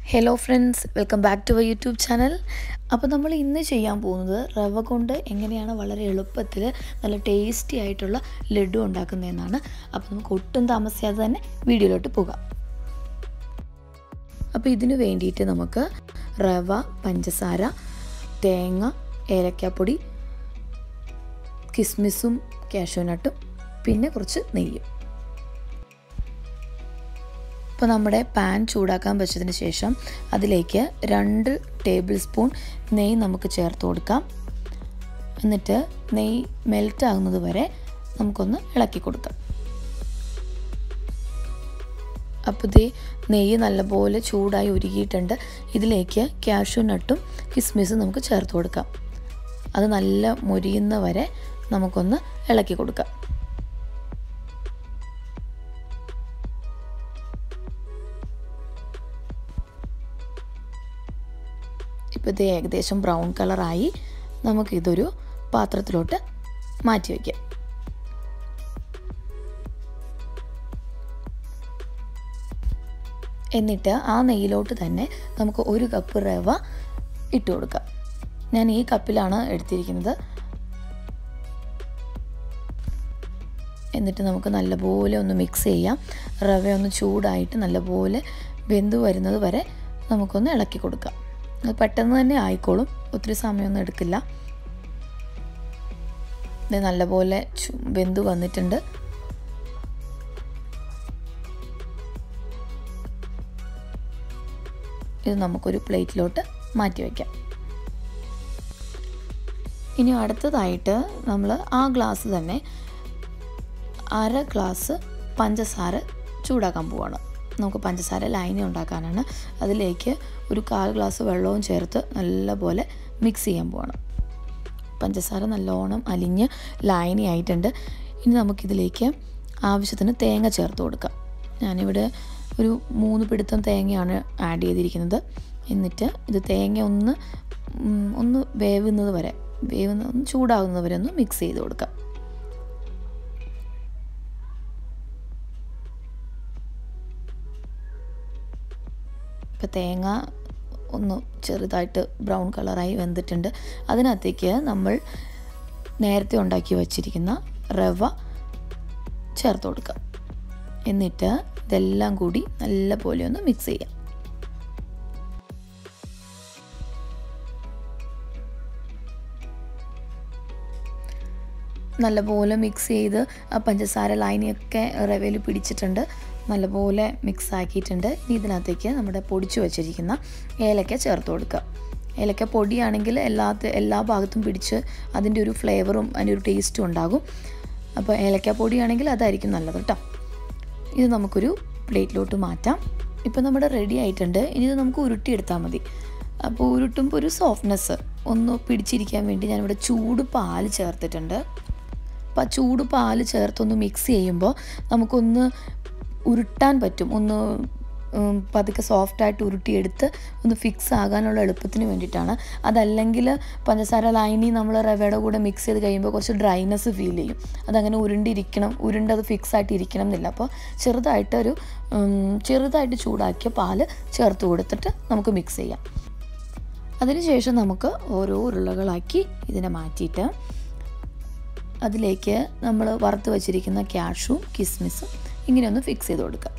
hello friends welcome back to our YouTube channel അപ്പോൾ നമ്മൾ ഇന്ന് ചെയ്യാൻ പോകുന്നത് റവ കൊണ്ട് എങ്ങനെയാണ് വളരെ എളുപ്പത്തിൽ നല്ല ടേസ്റ്റി ആയിട്ടുള്ള ലഡു ഉണ്ടാക്കുന്നതെന്നാണ് അപ്പോൾ നമുക്ക് ഒട്ടും താമസിയാതെ തന്നെ വീഡിയോയിലോട്ട് പോകാം അപ്പോൾ ഇതിനു വേണ്ടിയിട്ട് നമുക്ക് റവ പഞ്ചസാര തേങ്ങ ഏലക്കാപ്പൊടി കിസ്മിസും കാഷ്യൂനട്ടും പിന്നെ കുറച്ച് നെയ്യും ഇപ്പോൾ നമ്മുടെ പാൻ ചൂടാക്കാൻ വെച്ചതിന് ശേഷം അതിലേക്ക് രണ്ട് ടേബിൾ സ്പൂൺ നെയ്യ് നമുക്ക് ചേർത്ത് കൊടുക്കാം എന്നിട്ട് നെയ്യ് മെൽറ്റ് ആകുന്നത് വരെ നമുക്കൊന്ന് ഇളക്കി കൊടുക്കാം അപ്പോൾ ഇതേ നെയ്യ് നല്ലപോലെ ചൂടായി ഉരുകിയിട്ടുണ്ട് ഇതിലേക്ക് കാഷ്യൂ നട്ടും കിസ്മിസും നമുക്ക് ചേർത്ത് കൊടുക്കാം അത് നല്ല മൊരിയുന്ന വരെ നമുക്കൊന്ന് ഇളക്കി കൊടുക്കാം ഇപ്പോൾ ഇത് ഏകദേശം ബ്രൗൺ കളറായി നമുക്കിതൊരു പാത്രത്തിലോട്ട് മാറ്റി വയ്ക്കാം എന്നിട്ട് ആ നെയ്യിലോട്ട് തന്നെ നമുക്ക് ഒരു കപ്പ് റവ ഇട്ട് കൊടുക്കാം ഞാൻ ഈ കപ്പിലാണ് എടുത്തിരിക്കുന്നത് എന്നിട്ട് നമുക്ക് നല്ലപോലെ ഒന്ന് മിക്സ് ചെയ്യാം റവ ഒന്ന് ചൂടായിട്ട് നല്ലപോലെ വെന്ത് വരുന്നത് വരെ നമുക്കൊന്ന് ഇളക്കി കൊടുക്കാം അത് പെട്ടെന്ന് തന്നെ ആയിക്കോളും ഒത്തിരി സമയമൊന്നും എടുക്കില്ല ഇത് നല്ലപോലെ വെന്ത് വന്നിട്ടുണ്ട് ഇത് നമുക്കൊരു പ്ലേറ്റിലോട്ട് മാറ്റി വയ്ക്കാം ഇനി അടുത്തതായിട്ട് നമ്മൾ ആ ഗ്ലാസ് തന്നെ അര ഗ്ലാസ് പഞ്ചസാര ചൂടാക്കാൻ പോവാണ് നമുക്ക് പഞ്ചസാര ലൈനി ഉണ്ടാക്കാനാണ് അതിലേക്ക് ഒരു കാൽ ഗ്ലാസ് വെള്ളവും ചേർത്ത് നല്ലപോലെ മിക്സ് ചെയ്യാൻ പോവാണ് പഞ്ചസാര നല്ലോണം അലിഞ്ഞ് ലൈനി ആയിട്ടുണ്ട് ഇനി നമുക്കിതിലേക്ക് ആവശ്യത്തിന് തേങ്ങ ചേർത്ത് കൊടുക്കാം ഞാനിവിടെ ഒരു മൂന്ന് പിടുത്തം തേങ്ങയാണ് ആഡ് ചെയ്തിരിക്കുന്നത് എന്നിട്ട് ഇത് തേങ്ങ ഒന്ന് ഒന്ന് വേവുന്നത് വരെ വേവുന്ന ഒന്ന് ചൂടാകുന്നത് വരെ ഒന്ന് മിക്സ് ചെയ്ത് കൊടുക്കാം ഇപ്പോൾ തേങ്ങ ഒന്ന് ചെറുതായിട്ട് ബ്രൗൺ കളറായി വെന്തിട്ടുണ്ട് അതിനകത്തേക്ക് നമ്മൾ നേരത്തെ ഉണ്ടാക്കി വച്ചിരിക്കുന്ന റവ ചേർത്ത് കൊടുക്കുക എന്നിട്ട് ഇതെല്ലാം കൂടി നല്ല പോലെ ഒന്ന് മിക്സ് ചെയ്യാം നല്ലപോലെ മിക്സ് ചെയ്ത് ആ പഞ്ചസാര ലൈനിയൊക്കെ റവയിൽ പിടിച്ചിട്ടുണ്ട് നല്ലപോലെ മിക്സ് ആക്കിയിട്ടുണ്ട് ഇനി ഇതിനകത്തേക്ക് നമ്മുടെ പൊടിച്ചു വച്ചിരിക്കുന്ന ഏലക്ക ചേർത്ത് കൊടുക്കുക ഏലക്ക പൊടിയാണെങ്കിൽ എല്ലാ എല്ലാ ഭാഗത്തും പിടിച്ച് അതിൻ്റെ ഒരു ഫ്ലേവറും അതിൻ്റെ ഒരു ടേസ്റ്റും ഉണ്ടാകും അപ്പോൾ ഏലക്ക പൊടിയാണെങ്കിൽ അതായിരിക്കും നല്ലത് കേട്ടോ ഇത് നമുക്കൊരു പ്ലേറ്റിലോട്ട് മാറ്റാം ഇപ്പോൾ നമ്മുടെ റെഡി ആയിട്ടുണ്ട് ഇനി ഇത് നമുക്ക് ഉരുട്ടിയെടുത്താൽ മതി അപ്പോൾ ഉരുട്ടുമ്പോൾ ഒരു സോഫ്റ്റ്നെസ് ഒന്ന് പിടിച്ചിരിക്കാൻ വേണ്ടി ഞാനിവിടെ ചൂട് പാല് ചേർത്തിട്ടുണ്ട് അപ്പോൾ ആ ചൂട് പാല് ചേർത്തൊന്ന് മിക്സ് ചെയ്യുമ്പോൾ നമുക്കൊന്ന് ഉരുട്ടാൻ പറ്റും ഒന്ന് പതുക്കെ സോഫ്റ്റായിട്ട് ഉരുട്ടിയെടുത്ത് ഒന്ന് ഫിക്സ് ആകാനുള്ള എളുപ്പത്തിന് വേണ്ടിയിട്ടാണ് അതല്ലെങ്കിൽ പഞ്ചസാര ലൈനി നമ്മൾ റവയുടെ കൂടെ മിക്സ് ചെയ്ത് കഴിയുമ്പോൾ കുറച്ച് ഡ്രൈനെസ് ഫീൽ ചെയ്യും അതങ്ങനെ ഉരുണ്ടിരിക്കണം ഉരുണ്ടത് ഫിക്സ് ആയിട്ട് ഇരിക്കണം എന്നില്ല അപ്പോൾ ചെറുതായിട്ടൊരു ചെറുതായിട്ട് ചൂടാക്കിയ പാല് ചേർത്ത് കൊടുത്തിട്ട് നമുക്ക് മിക്സ് ചെയ്യാം അതിനുശേഷം നമുക്ക് ഓരോ ഉരുളകളാക്കി ഇതിനെ മാറ്റിയിട്ട് അതിലേക്ക് നമ്മൾ വറുത്ത് വച്ചിരിക്കുന്ന ക്യാഷും കിസ്മിസും ഇങ്ങനെ ഒന്ന് ഫിക്സ് ചെയ്ത് കൊടുക്കാം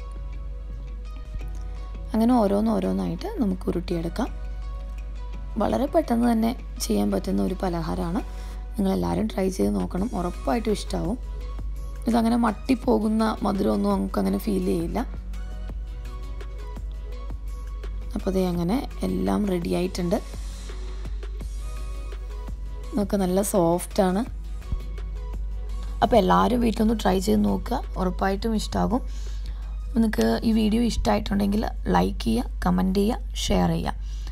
അങ്ങനെ ഓരോന്ന് ഓരോന്നായിട്ട് നമുക്ക് ഉരുട്ടിയെടുക്കാം വളരെ പെട്ടെന്ന് തന്നെ ചെയ്യാൻ പറ്റുന്ന ഒരു പലഹാരമാണ് നിങ്ങളെല്ലാവരും ട്രൈ ചെയ്ത് നോക്കണം ഉറപ്പായിട്ടും ഇഷ്ടമാവും ഇതങ്ങനെ മട്ടിപ്പോകുന്ന മധുരമൊന്നും നമുക്ക് അങ്ങനെ ഫീൽ ചെയ്യില്ല അപ്പോൾ അതേ അങ്ങനെ എല്ലാം റെഡി ആയിട്ടുണ്ട് നമുക്ക് നല്ല സോഫ്റ്റാണ് അപ്പോൾ എല്ലാവരും വീട്ടിലൊന്ന് ട്രൈ ചെയ്ത് നോക്കുക ഉറപ്പായിട്ടും ഇഷ്ടമാകും നിങ്ങൾക്ക് ഈ വീഡിയോ ഇഷ്ടമായിട്ടുണ്ടെങ്കിൽ ലൈക്ക് ചെയ്യുക കമൻറ്റ് ചെയ്യുക ഷെയർ ചെയ്യുക